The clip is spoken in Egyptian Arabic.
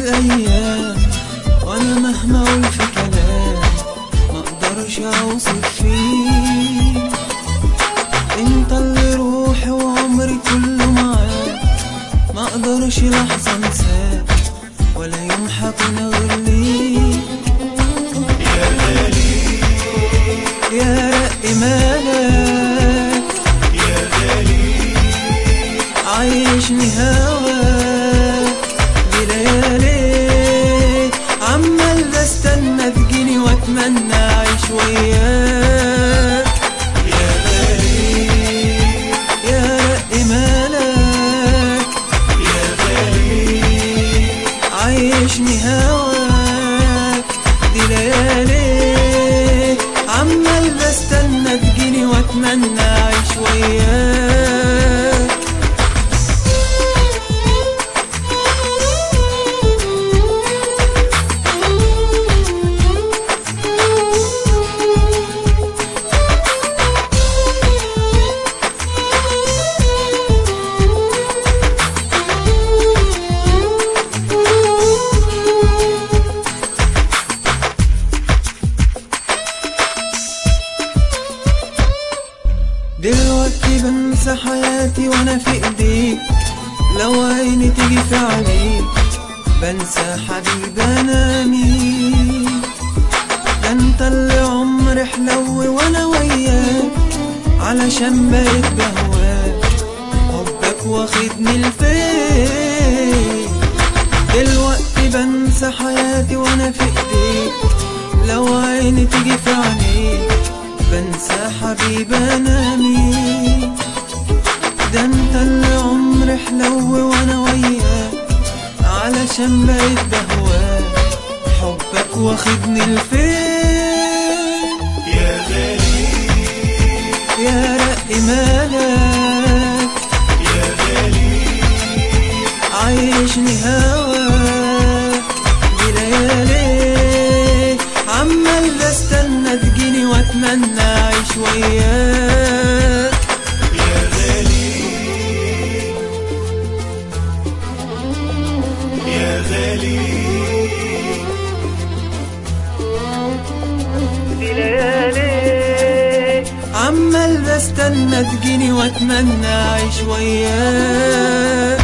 الايام وانا مهما اقول في كلام ما اقدرش اوصف فيه انت اللي روحي وعمري كله معاك ما اقدرش لحظه انساك ولا يوم حكون غير ليك يا رق مالك عايشني هواك بليالي عمال بستنى تجيني واتمنى اعيش وياك يا غالي يا رق مالك يا غالي عايشني هواك دي ليالي عمال بستنى تجيني واتمنى اعيش وياك دلوقتي بنسى حياتي وانا في ايديك لو عيني تيجي في عليك بنسى حبيب انا مين ده انت اللي عمري حلو وانا وياك علشان بقيت بهواك حبك واخدني لفين دلوقتي بنسى حياتي وانا في ايديك لو عيني تيجي في عينيك بنسى حبيب انا مين ده انت اللي عمري حلو وانا وياك علشان بقيت بهواك حبك واخدني لفين يا غالي يا رق مالك يا غالي عايشني هواك دي ليالي عمال بستنى تجيني واتمنى اعيش وياك يا غالي يا غالي دي ليالي عمال بستنى تجيني واتمنى اعيش وياك